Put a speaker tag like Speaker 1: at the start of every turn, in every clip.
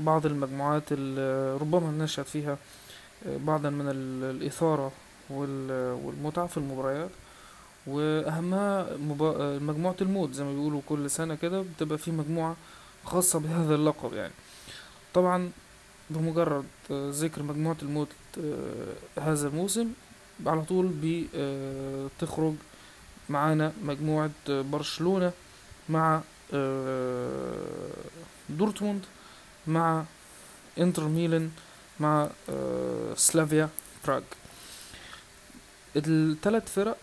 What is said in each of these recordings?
Speaker 1: بعض المجموعات اللي ربما نشأت فيها بعضا من ال- الإثارة وال- والمتعة في المباريات وأهمها مبا- مجموعة الموت زي ما بيقولوا كل سنة كده بتبقى في مجموعة خاصة بهذا اللقب يعني طبعا بمجرد ذكر مجموعة الموت آه، هذا الموسم على طول بتخرج معانا مجموعة برشلونة مع آه، دورتموند مع انتر ميلان مع آه، سلافيا براغ الثلاث فرق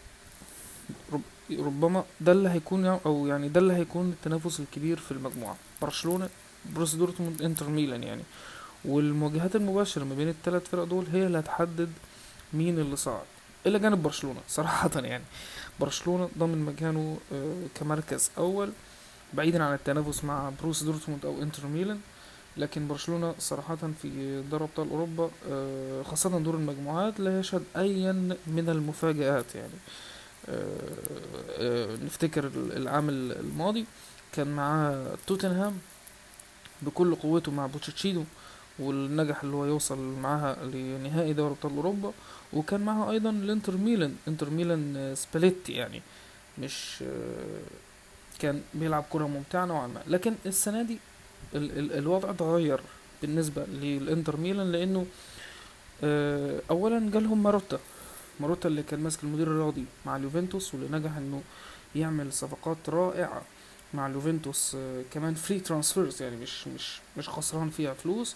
Speaker 1: رب- ربما ده اللي هيكون او يعني ده اللي هيكون التنافس الكبير في المجموعة برشلونة بروسيا دورتموند انتر ميلان يعني والمواجهات المباشرة ما بين الثلاث فرق دول هي اللي هتحدد مين اللي صعد إلى جانب برشلونة صراحة يعني برشلونة ضامن مكانه آه، كمركز أول بعيدا عن التنافس مع بروسيا دورتموند أو انتر ميلان لكن برشلونة صراحة في دوري أبطال أوروبا آه، خاصة دور المجموعات لا يشهد أيا من المفاجآت يعني آه، آه، نفتكر العام الماضي كان معاه توتنهام بكل قوته مع بوتشيتشينو والنجح اللي هو يوصل معاها لنهائي دوري ابطال اوروبا وكان معاها ايضا الانتر ميلان انتر ميلان آه، سباليتي يعني مش آه، كان بيلعب كرة ممتعة نوعا ما لكن السنة دي ال ال الوضع اتغير بالنسبة للانتر ميلان لانه آه، اولا جالهم ماروتا ماروتا اللي كان ماسك المدير الرياضي مع اليوفنتوس واللي نجح انه يعمل صفقات رائعة مع اليوفنتوس آه، كمان فري ترانسفيرز يعني مش مش مش خسران فيها فلوس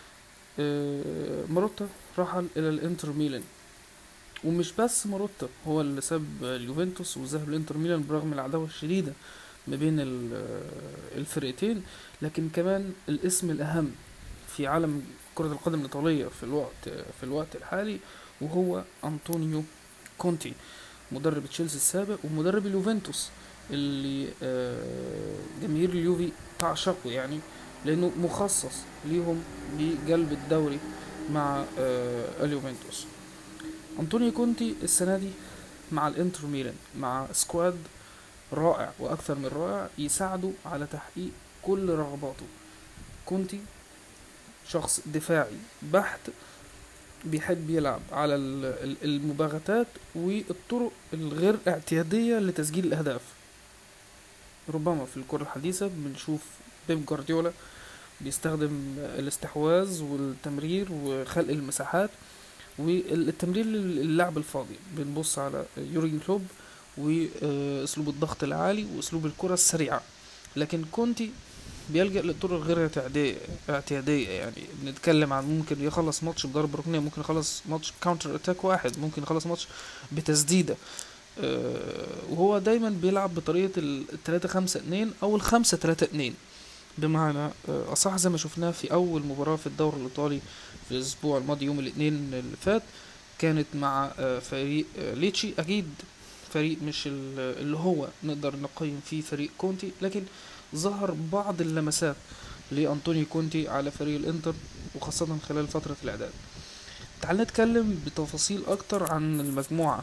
Speaker 1: آه، ماروتا رحل الى الانتر ميلان ومش بس ماروتا هو اللي ساب اليوفنتوس وذهب الانتر ميلان برغم العداوة الشديدة ما بين ال- آه، الفرقتين لكن كمان الاسم الأهم في عالم كرة القدم الإيطالية في الوقت في الوقت الحالي وهو أنطونيو كونتي مدرب تشيلسي السابق ومدرب اليوفنتوس اللي آه، جماهير اليوفي تعشقه يعني لأنه مخصص ليهم بجلب الدوري مع آه، اليوفنتوس أنطونيو كونتي السنة دي مع الانتر ميلان مع سكواد رائع وأكثر من رائع يساعده على تحقيق كل رغباته كونتي شخص دفاعي بحت بيحب يلعب على ال- ال- المباغتات والطرق الغير اعتيادية لتسجيل الأهداف ربما في الكرة الحديثة بنشوف بيب جوارديولا بيستخدم الاستحواذ والتمرير وخلق المساحات والتمرير للعب الفاضي بنبص على يورجن كلوب واسلوب الضغط العالي واسلوب الكرة السريعة لكن كونتي بيلجأ للطرق الغير اعتيادية اعتيادية يعني بنتكلم عن ممكن يخلص ماتش بضربة ركنية ممكن يخلص ماتش كاونتر اتاك واحد ممكن يخلص ماتش بتسديدة آه، وهو دايما بيلعب بطريقة التلاتة خمسة اتنين أو الخمسة تلاتة اتنين بمعنى آه، أصح زي ما شفناه في أول مباراة في الدوري الإيطالي في الأسبوع الماضي يوم الاثنين اللي فات كانت مع آه، فريق آه، ليتشي أكيد فريق مش ال- اللي هو نقدر نقيم فيه فريق كونتي لكن ظهر بعض اللمسات لأنطونيو كونتي على فريق الإنتر وخاصة خلال فترة الإعداد تعال نتكلم بتفاصيل أكتر عن المجموعة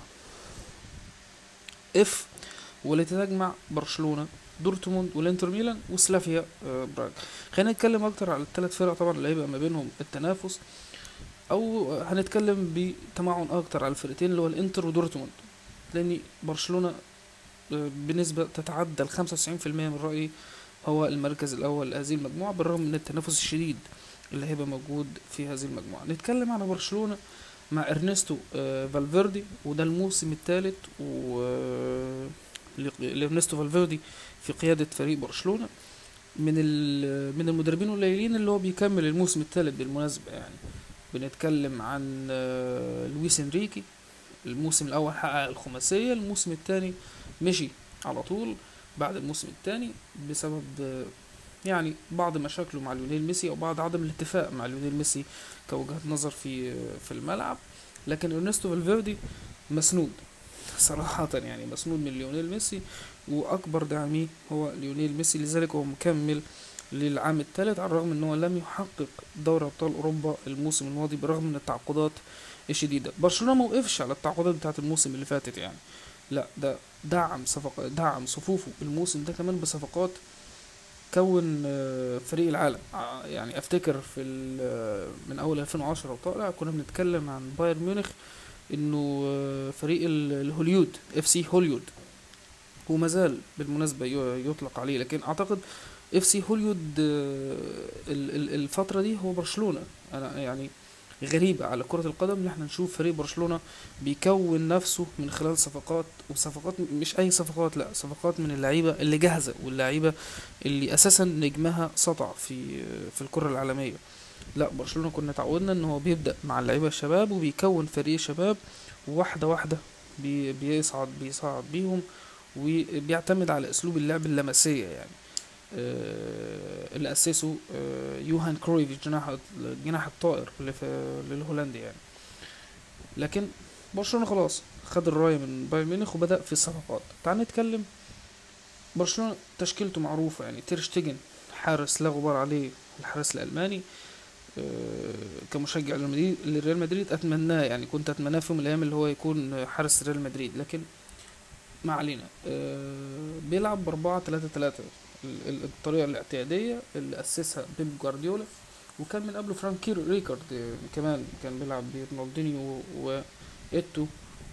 Speaker 1: اف والتي تجمع برشلونة دورتموند والانتر ميلان وسلافيا آه، براغ خلينا نتكلم اكتر على الثلاث فرق طبعا اللي هيبقى ما بينهم التنافس او هنتكلم بتمعن اكتر على الفرقتين اللي هو الانتر ودورتموند لان برشلونة آه، بنسبة تتعدى الخمسة وتسعين في المية من رأيي هو المركز الأول لهذه المجموعة بالرغم من التنافس الشديد اللي هيبقى موجود في هذه المجموعة نتكلم على برشلونة مع ارنستو آه، فالفيردي وده الموسم الثالث و آه، لق- لارنستو فالفيردي في قيادة فريق برشلونة من ال- من المدربين القليلين اللي هو بيكمل الموسم الثالث بالمناسبة يعني بنتكلم عن آه، لويس انريكي الموسم الأول حقق الخماسية الموسم الثاني مشي على طول بعد الموسم الثاني بسبب آه، يعني بعض مشاكله مع ليونيل ميسي او بعض عدم الاتفاق مع ليونيل ميسي كوجهة نظر في في الملعب لكن ارنستو فالفيردي مسنود صراحة يعني مسنود من ليونيل ميسي واكبر داعميه هو ليونيل ميسي لذلك هو مكمل للعام الثالث على الرغم ان هو لم يحقق دوري ابطال اوروبا الموسم الماضي بالرغم من التعاقدات الشديدة برشلونة ما وقفش على التعاقدات بتاعت الموسم اللي فاتت يعني لا ده دعم صفق دعم صفوفه الموسم ده كمان بصفقات كون آه، فريق العالم ع- يعني افتكر في ال- من اول 2010 وطالع كنا بنتكلم عن بايرن ميونخ انه آه، فريق ال- الهوليود اف سي هوليود وما زال بالمناسبة ي- يطلق عليه لكن اعتقد اف سي هوليود آه، ال- ال- الفترة دي هو برشلونة انا يعني غريبة على كرة القدم ان احنا نشوف فريق برشلونة بيكون نفسه من خلال صفقات وصفقات مش اي صفقات لا صفقات من اللعيبة اللي جاهزة واللعيبة اللي اساسا نجمها سطع في في الكرة العالمية لا برشلونة كنا تعودنا ان هو بيبدأ مع اللعيبة الشباب وبيكون فريق شباب وواحدة واحدة بي بيصعد بيصعد بيهم وبيعتمد على اسلوب اللعب اللمسية يعني آه، اللي اسسه آه، يوهان كرويف الجناح الجناح الطائر اللي في للهولندي يعني لكن برشلونة خلاص خد الراية من بايرن ميونخ وبدأ في الصفقات تعال نتكلم برشلونة تشكيلته معروفة يعني تير شتيجن حارس لا غبار عليه الحارس الألماني آه، كمشجع لريال مدريد لريال مدريد أتمناه يعني كنت أتمناه في يوم من الأيام اللي هو يكون حارس ريال مدريد لكن ما علينا آه، بيلعب بأربعة تلاتة تلاتة ال- ال- الطريقة الاعتيادية اللي أسسها بيب جوارديولا وكان من قبله فرانك كير- ريكارد آه، كمان كان بيلعب برونالدينيو وإيتو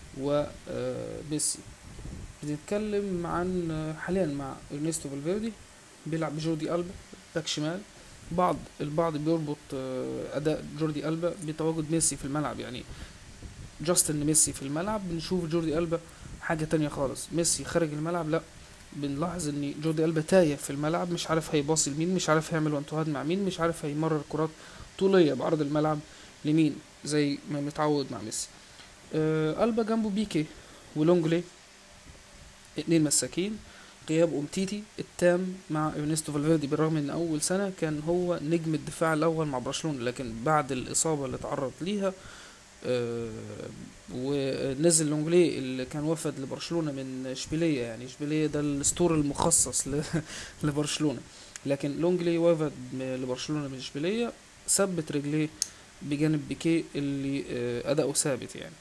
Speaker 1: وميسي بنتكلم عن آه، حاليا مع إرنستو فالفيردي بيلعب بجوردي ألبا باك شمال بعض البعض بيربط آه، أداء جوردي ألبا بتواجد ميسي في الملعب يعني جاستن ميسي في الملعب بنشوف جوردي ألبا حاجة تانية خالص ميسي خارج الملعب لا بنلاحظ ان جوردي ألبا تايه في الملعب مش عارف هيباصي لمين مش عارف هيعمل وانتوهات مع مين مش عارف هيمرر كرات طولية بعرض الملعب لمين زي ما متعود مع ميسي آه ألبا جنبه بيكي ولونجلي اتنين مساكين غياب أمتيتي التام مع إرنستو فالفيردي بالرغم ان اول سنة كان هو نجم الدفاع الاول مع برشلونة لكن بعد الاصابة اللي تعرض ليها آه، ونزل لونجلي اللي كان وفد لبرشلونة من اشبيلية يعني اشبيلية ده الاسطور المخصص ل- لبرشلونة لكن لونجلي وفد م- لبرشلونة من اشبيلية ثبت رجليه بجانب بيكيه اللي آه، أداؤه ثابت يعني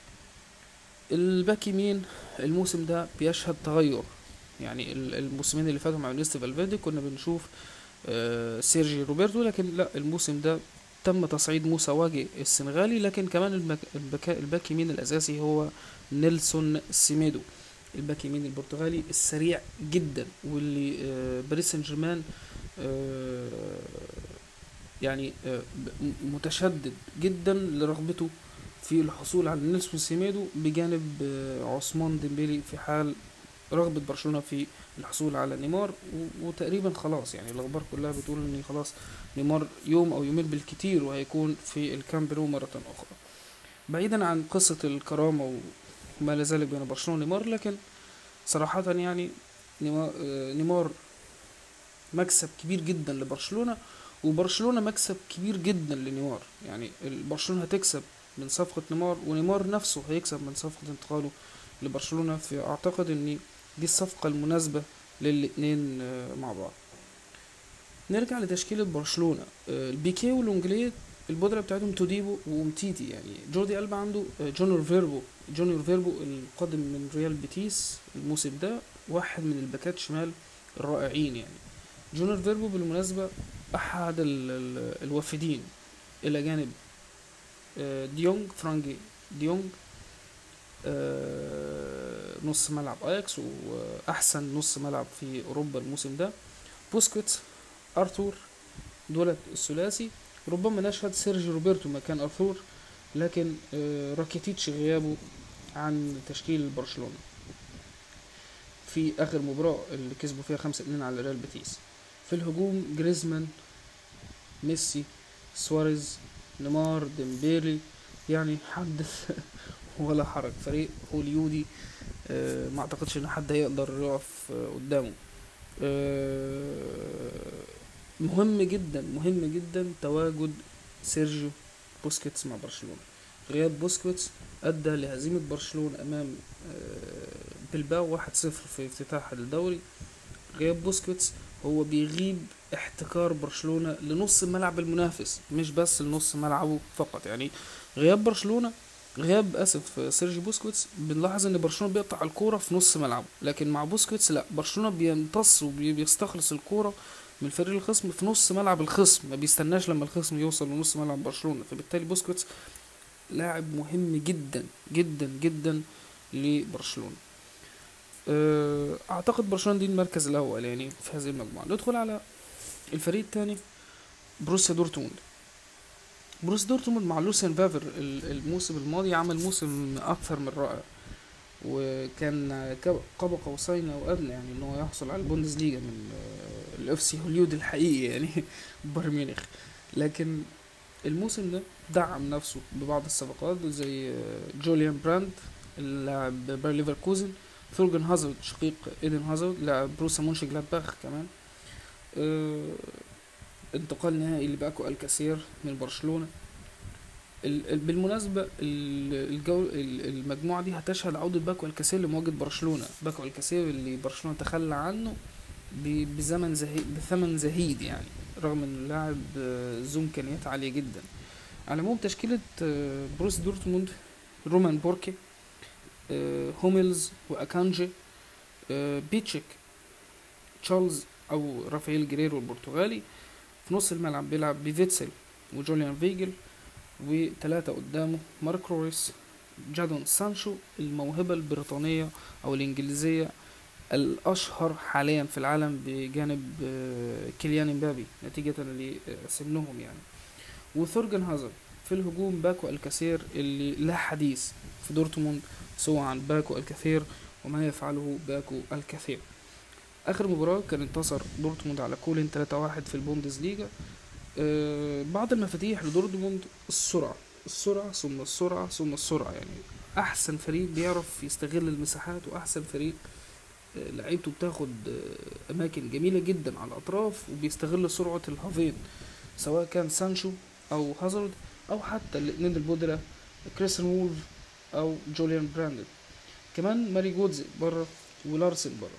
Speaker 1: الباك يمين الموسم ده بيشهد تغير يعني ال- الموسمين اللي فاتوا مع نيستي فالفيردي كنا بنشوف آه، سيرجي روبرتو لكن لا الموسم ده تم تصعيد موسى واجي السنغالي لكن كمان الباك, الباك, الباك يمين الأساسي هو نيلسون سيميدو الباك يمين البرتغالي السريع جدا واللي آه، باريس سان جيرمان آه، يعني آه، ب- متشدد جدا لرغبته في الحصول على نيلسون سيميدو بجانب آه، عثمان ديمبélé في حال رغبة برشلونة في الحصول على نيمار و- وتقريبا خلاص يعني الأخبار كلها بتقول إن خلاص نيمار يوم أو يومين بالكتير وهيكون في الكامب نو مرة أخرى بعيدا عن قصة الكرامة وما لا ذلك بين برشلونة ونيمار لكن صراحة يعني نيمار, آه، نيمار مكسب كبير جدا لبرشلونة وبرشلونة مكسب كبير جدا لنيمار يعني ال- برشلونة هتكسب من صفقة نيمار ونيمار نفسه هيكسب من صفقة انتقاله لبرشلونة فأعتقد إن دي الصفقة المناسبة للاتنين آه، مع بعض نرجع لتشكيلة برشلونة آه، البيكي والونجليه البودرة بتاعتهم توديبو ومتيتي يعني جوردي ألبا عنده آه، جونيور فيربو جونيور فيربو القادم من ريال بيتيس الموسم ده واحد من الباكات شمال الرائعين يعني جونيور فيربو بالمناسبة أحد ال- ال- الوافدين إلى جانب آه، ديونج فرانجي ديونج آه، نص ملعب اياكس واحسن نص ملعب في اوروبا الموسم ده بوسكيتس ارثور دولت الثلاثي ربما نشهد سيرجي روبرتو مكان ارثور لكن آه، راكيتيتش غيابه عن تشكيل برشلونة في اخر مباراة اللي كسبوا فيها خمسة اتنين على ريال بيتيس في الهجوم جريزمان ميسي سواريز نيمار ديمبيلي يعني حدث ولا حرج فريق هوليودي آه، ما اعتقدش ان حد هيقدر يقف آه، قدامه آه، مهم جدا مهم جدا تواجد سيرجيو بوسكيتس مع برشلونة غياب بوسكيتس ادى لهزيمة برشلونة امام آه، بلباو 1-0 في افتتاح الدوري غياب بوسكيتس هو بيغيب احتكار برشلونة لنص ملعب المنافس مش بس لنص ملعبه فقط يعني غياب برشلونة غياب اسف سيرجي بوسكيتس بنلاحظ ان برشلونه بيقطع الكوره في نص ملعبه لكن مع بوسكيتس لا برشلونه بيمتص وبيستخلص الكوره من الفريق الخصم في نص ملعب الخصم ما بيستناش لما الخصم يوصل لنص ملعب برشلونة فبالتالي بوسكيتس لاعب مهم جدا جدا جدا لبرشلونة آه، اعتقد برشلونة دي المركز الاول يعني في هذه المجموعة ندخل على الفريق الثاني بروسيا دورتموند بروسيا دورتموند مع لوسيان فافر ال- الموسم الماضي عمل موسم اكثر من رائع وكان ك- قاب قوسين او ادنى يعني ان هو يحصل على البوندسليجا من آه، الاف سي هوليود الحقيقي يعني بايرن ميونخ لكن الموسم ده دعم نفسه ببعض الصفقات زي آه، جوليان براند اللاعب باير ليفركوزن ثورجن هازارد شقيق ايدن هازارد لاعب بروسيا مونشن جلادباخ كمان آه، انتقال نهائي لباكو الكاسير من برشلونة ال- ال- بالمناسبة ال- الجو ال- المجموعة دي هتشهد عودة باكو الكاسير لمواجهة برشلونة باكو الكاسير اللي برشلونة تخلى عنه ب- بزمن زهيد بثمن زهيد يعني رغم ان اللاعب آه، ذو امكانيات عالية جدا على العموم تشكيلة آه، بروس دورتموند رومان بوركي آه، هوميلز واكانجي آه، بيتشيك تشارلز او رافائيل جريرو البرتغالي في نص الملعب بيلعب بفيتسل وجوليان فيجل وثلاثة قدامه مارك رويس جادون سانشو الموهبة البريطانية أو الإنجليزية الأشهر حاليا في العالم بجانب آه، كيليان امبابي نتيجة لسنهم يعني وثورجن هازارد في الهجوم باكو الكثير اللي لا حديث في دورتموند سوى عن باكو الكثير وما يفعله باكو الكثير آخر مباراة كان انتصر دورتموند على كولين 3-1 في البوندسليجا آه، بعض المفاتيح لدورتموند السرعة السرعة ثم السرعة ثم السرعة يعني أحسن فريق بيعرف يستغل المساحات وأحسن فريق آه، لعيبته بتاخد آه، أماكن جميلة جدا على الأطراف وبيستغل سرعة الهافين سواء كان سانشو أو هازارد أو حتى الاتنين البودرة كريستيان وولف أو جوليان براندن كمان ماري جودزي بره ولارسن بره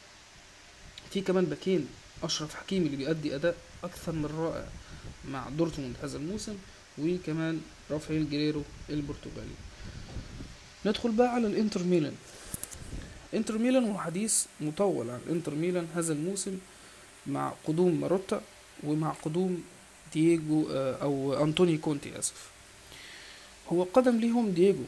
Speaker 1: في كمان باكين أشرف حكيمي اللي بيأدي أداء أكثر من رائع مع دورتموند هذا الموسم وكمان رافائيل جريرو البرتغالي ندخل بقى على الانتر ميلان انتر ميلان وحديث مطول عن انتر ميلان هذا الموسم مع قدوم ماروتا ومع قدوم دييجو آه، او انطوني كونتي اسف هو قدم ليهم دييجو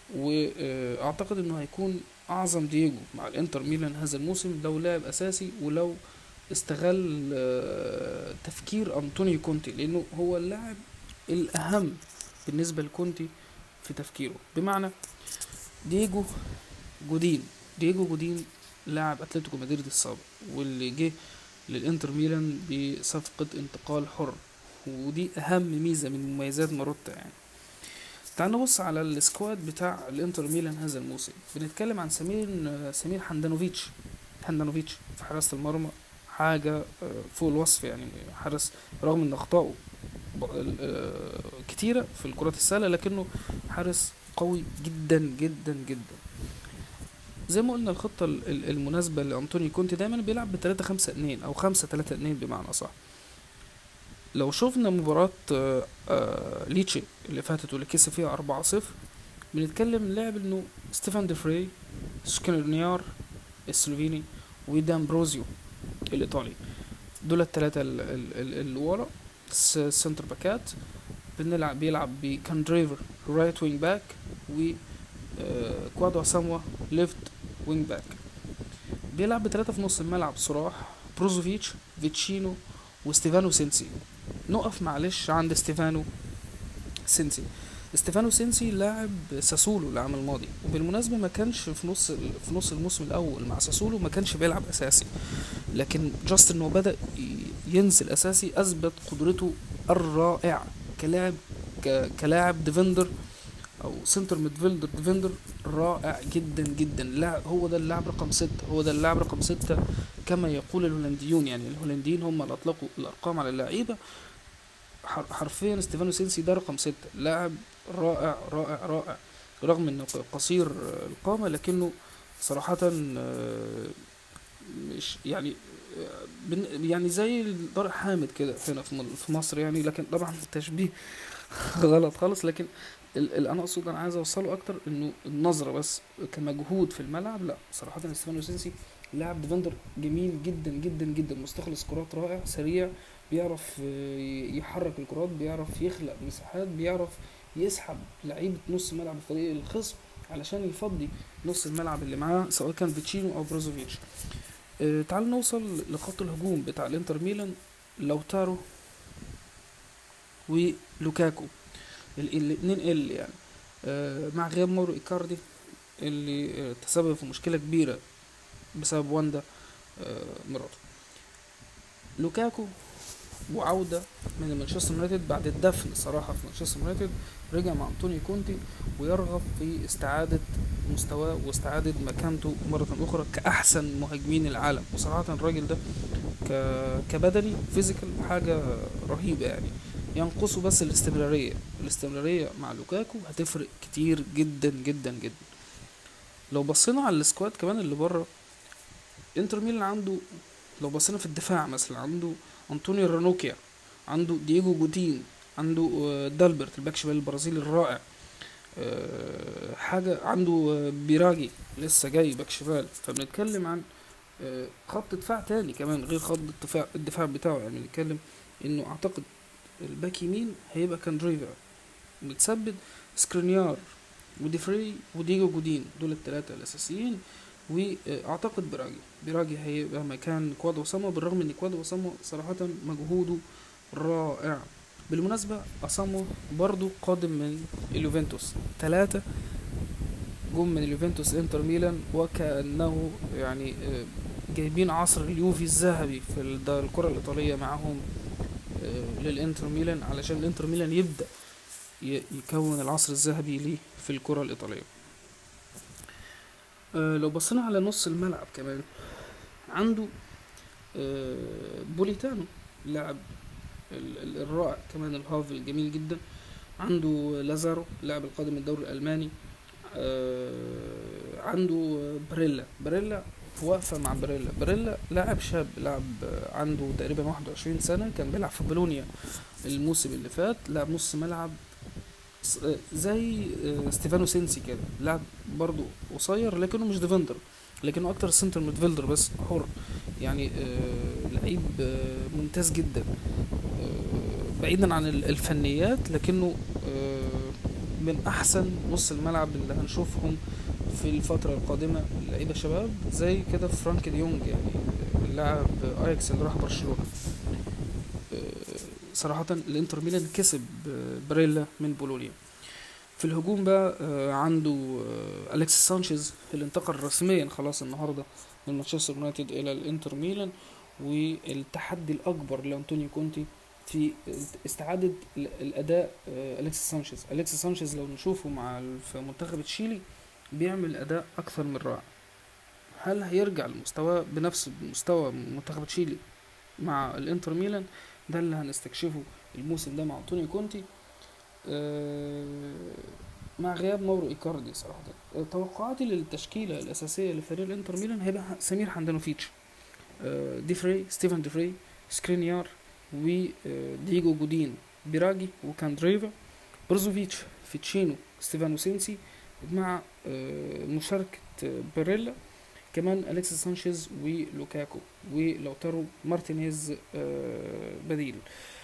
Speaker 1: واعتقد انه هيكون اعظم دييجو مع الانتر ميلان هذا الموسم لو لعب اساسي ولو استغل آه، تفكير انطونيو كونتي لانه هو اللاعب الاهم بالنسبه لكونتي في تفكيره بمعنى دييجو جودين دييجو جودين لاعب اتلتيكو مدريد السابق واللي جه للانتر ميلان بصفقه انتقال حر ودي اهم ميزه من مميزات ماروتا يعني تعال نبص على السكواد بتاع الانتر ميلان هذا الموسم بنتكلم عن سمير سمير حندانوفيتش حندانوفيتش في حراسة المرمى حاجة آه، فوق الوصف يعني حارس رغم ان اخطائه ب- آه، كتيرة في الكرات السهلة لكنه حارس قوي جدا جدا جدا زي ما قلنا الخطة ال- ال- المناسبة لأنطوني كونتي دايما بيلعب بتلاتة خمسة اتنين أو خمسة تلاتة اتنين بمعنى صح لو شفنا مباراة آه، آه، ليتشي اللي فاتت واللي كسب فيها أربعة صفر بنتكلم لعب انه ستيفان ديفري سكينرنيار السلوفيني ودامبروزيو الايطالي دول الثلاثة اللي ورا س- سنتر باكات بنلعب بيلعب بكان دريفر رايت وينج باك و آه، كوادو ساموا ليفت وينج باك بيلعب بثلاثة في نص الملعب صراح بروزوفيتش فيتشينو وستيفانو سينسي نقف معلش عند ستيفانو سينسي ستيفانو سينسي لاعب ساسولو العام الماضي وبالمناسبة ما كانش في نص في نص الموسم الأول مع ساسولو ما كانش بيلعب أساسي لكن جاست إنه بدأ ي- ينزل أساسي أثبت قدرته الرائعة كلاعب ك- كلاعب ديفندر أو سنتر ميدفيلدر ديفندر رائع جدا جدا لا هو ده اللاعب رقم ستة هو ده اللاعب رقم ستة كما يقول الهولنديون يعني الهولنديين هم اللي أطلقوا الأرقام على اللعيبة حر- حرفيا ستيفانو سينسي ده رقم ستة لاعب رائع رائع رائع رغم انه قصير القامة لكنه صراحة آه، مش يعني آه، بن- يعني زي طارق حامد كده هنا في م- في مصر يعني لكن طبعا التشبيه غلط خالص لكن ال- ال- انا اقصد انا عايز اوصله اكتر انه النظرة بس كمجهود في الملعب لا صراحة ستيفانو سينسي لاعب ديفندر جميل جدا جدا جدا مستخلص كرات رائع سريع بيعرف آه، يحرك الكرات بيعرف يخلق مساحات بيعرف يسحب لعيبة نص ملعب الفريق الخصم علشان يفضي نص الملعب اللي معاه سواء كان فيتشينو او بروزوفيتش آه، تعال نوصل لخط الهجوم بتاع الانتر ميلان لوتارو ولوكاكو ال- الاتنين ال يعني آه، مع غياب مورو ايكاردي اللي آه، تسبب في مشكلة كبيرة بسبب واندا آه، مراته لوكاكو وعودة من مانشستر يونايتد بعد الدفن صراحة في مانشستر يونايتد رجع مع أنطونيو كونتي ويرغب في استعادة مستواه واستعادة مكانته مرة أخرى كأحسن مهاجمين العالم وصراحة الراجل ده ك... كبدني فيزيكال حاجة رهيبة يعني ينقصه بس الاستمرارية الاستمرارية مع لوكاكو هتفرق كتير جدا جدا جدا لو بصينا على السكواد كمان اللي بره انتر ميلان عنده لو بصينا في الدفاع مثلا عنده انطونيو رانوكيا عنده دييجو جوتين عنده آه، دالبرت الباك شمال البرازيلي الرائع آه، حاجة عنده آه، بيراجي لسه جاي باك شمال فبنتكلم عن آه، خط دفاع تاني كمان غير خط الدفاع الدفاع بتاعه يعني بنتكلم انه اعتقد الباك يمين هيبقى كاندريفا متثبت سكرينيار وديفري وديجو جودين دول الثلاثة الأساسيين وأعتقد براجي براجي هيبقى مكان كوادو سامو بالرغم إن كوادو سامو صراحة مجهوده رائع بالمناسبة أسامو برضو قادم من اليوفنتوس ثلاثة جم من اليوفنتوس انتر ميلان وكأنه يعني آه، جايبين عصر اليوفي الذهبي في الد- الكرة الإيطالية معاهم آه، للانتر ميلان علشان الانتر ميلان يبدأ ي- يكون العصر الذهبي ليه في الكرة الإيطالية آه، لو بصينا على نص الملعب كمان عنده آه، بوليتانو لاعب ال- ال- الرائع كمان الهاف الجميل جدا عنده لازارو لاعب القادم من الدوري الألماني آه، عنده بريلا بريلا واقفة مع بريلا بريلا لاعب شاب لاعب آه، عنده تقريبا 21 سنة كان بيلعب في بولونيا الموسم اللي فات لاعب نص ملعب س- آه، زي آه، ستيفانو سينسي كده لاعب برضو قصير لكنه مش ديفندر لكنه اكتر سنتر ميدفيلدر بس حر يعني آه، لعيب آه، ممتاز جدا آه، بعيدا عن ال- الفنيات لكنه آه، من احسن نص الملعب اللي هنشوفهم في الفترة القادمة لعيبة شباب زي كده فرانك ديونج يعني آه، لاعب اياكس اللي راح برشلونة آه، صراحة الانتر ميلان كسب آه، بريلا من بولونيا في الهجوم بقى آه، عنده آه، اليكس سانشيز اللي انتقل رسميا خلاص النهارده من مانشستر يونايتد الى الانتر ميلان والتحدي الاكبر لانطونيو كونتي في استعادة ال- الاداء آه، اليكس سانشيز اليكس سانشيز لو نشوفه مع ال- في منتخب تشيلي بيعمل اداء اكثر من رائع هل هيرجع لمستواه بنفس مستوى منتخب تشيلي مع الانتر ميلان ده اللي هنستكشفه الموسم ده مع انطونيو كونتي آه، مع غياب مورو ايكاردي صراحه آه، توقعاتي للتشكيله الاساسيه لفريق الانتر ميلان هيبقى سمير حندانوفيتش آه، ديفري ستيفن ديفري سكرينيار ودييجو جودين بيراجي وكاندريفا بروزوفيتش فيتشينو ستيفانو سينسي مع آه، مشاركة آه، بيريلا كمان أليكس سانشيز ولوكاكو ولوتارو مارتينيز آه، بديل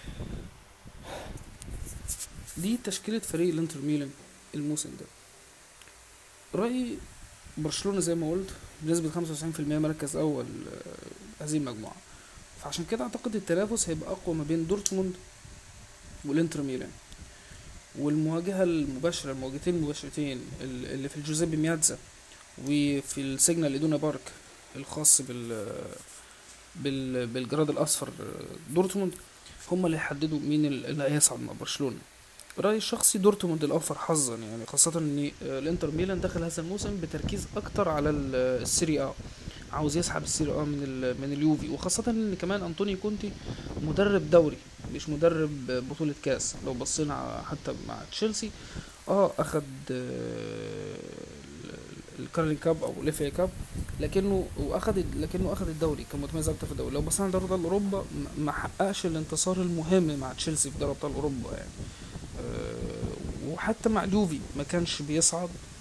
Speaker 1: دي تشكيلة فريق الانتر ميلان الموسم ده رأيي برشلونة زي ما قلت بنسبة 95% مركز أول آه، هذه المجموعة فعشان كده أعتقد التنافس هيبقى أقوى ما بين دورتموند والانتر ميلان والمواجهة المباشرة المواجهتين المباشرتين ال- اللي في الجوزيبي مياتزا وفي السيجنال إدونا بارك الخاص بال بال بالجراد الأصفر آه، دورتموند هما اللي هيحددوا مين ال- اللي هيصعد مع برشلونة رأيي الشخصي دورتموند الأوفر حظا يعني خاصة إن آه، الإنتر ميلان دخل هذا الموسم بتركيز أكتر على ال- السيري آ عاوز يسحب السيري آ من ال- من اليوفي وخاصة إن كمان أنطونيو كونتي مدرب دوري مش مدرب بطولة كاس لو بصينا ع- حتى مع تشيلسي اه اخد آه، ال- الكارلين كاب او الاف كاب لكنه واخد لكنه اخد الدوري كان متميز اكتر في الدوري لو بصينا على دوري ابطال اوروبا م- ما حققش الانتصار المهم مع تشيلسي في دوري ابطال اوروبا يعني آه، وحتى مع اليوفي ما كانش بيصعد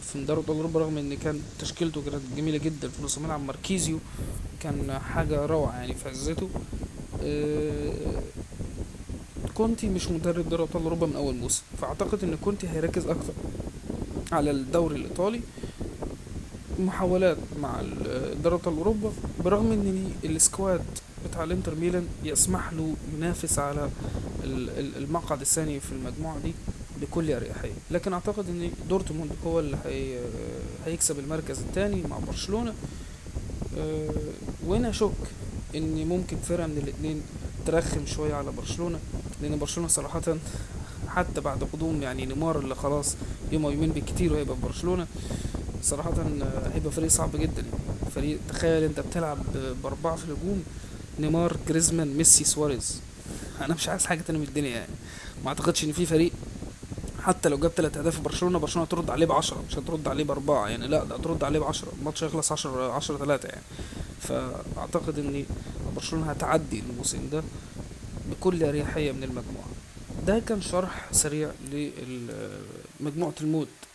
Speaker 1: في دوري ابطال اوروبا رغم ان كان تشكيلته كانت جميله جدا في نص الملعب ماركيزيو كان حاجه روعه يعني في عزته آه، كونتي مش مدرب دوري ابطال اوروبا من اول موسم فاعتقد ان كونتي هيركز اكتر على الدوري الايطالي محاولات مع ال- دوري ابطال اوروبا برغم ان السكواد بتاع الانتر ميلان يسمح له ينافس على ال- ال- المقعد الثاني في المجموعه دي بكل اريحيه لكن اعتقد ان دورتموند هو اللي هي هيكسب المركز الثاني مع برشلونه أه، وانا اشك ان ممكن فرقه من الاثنين ترخم شويه على برشلونه لان برشلونه صراحه حتى بعد قدوم يعني نيمار اللي خلاص يوم او يومين بالكتير وهيبقى في برشلونه صراحة آه، هيبقى فريق صعب جدا يعني فريق تخيل انت بتلعب ب- بأربعة في الهجوم نيمار جريزمان ميسي سواريز انا مش عايز حاجة تانية من الدنيا يعني ما اعتقدش ان في فريق حتى لو جاب تلات اهداف في برشلونة برشلونة هترد عليه بعشرة مش هترد عليه بأربعة يعني لا ده هترد عليه بعشرة الماتش هيخلص عشرة عشرة تلاتة يعني فأعتقد ان برشلونة هتعدي الموسم ده بكل أريحية من المجموعة ده كان شرح سريع لمجموعة الموت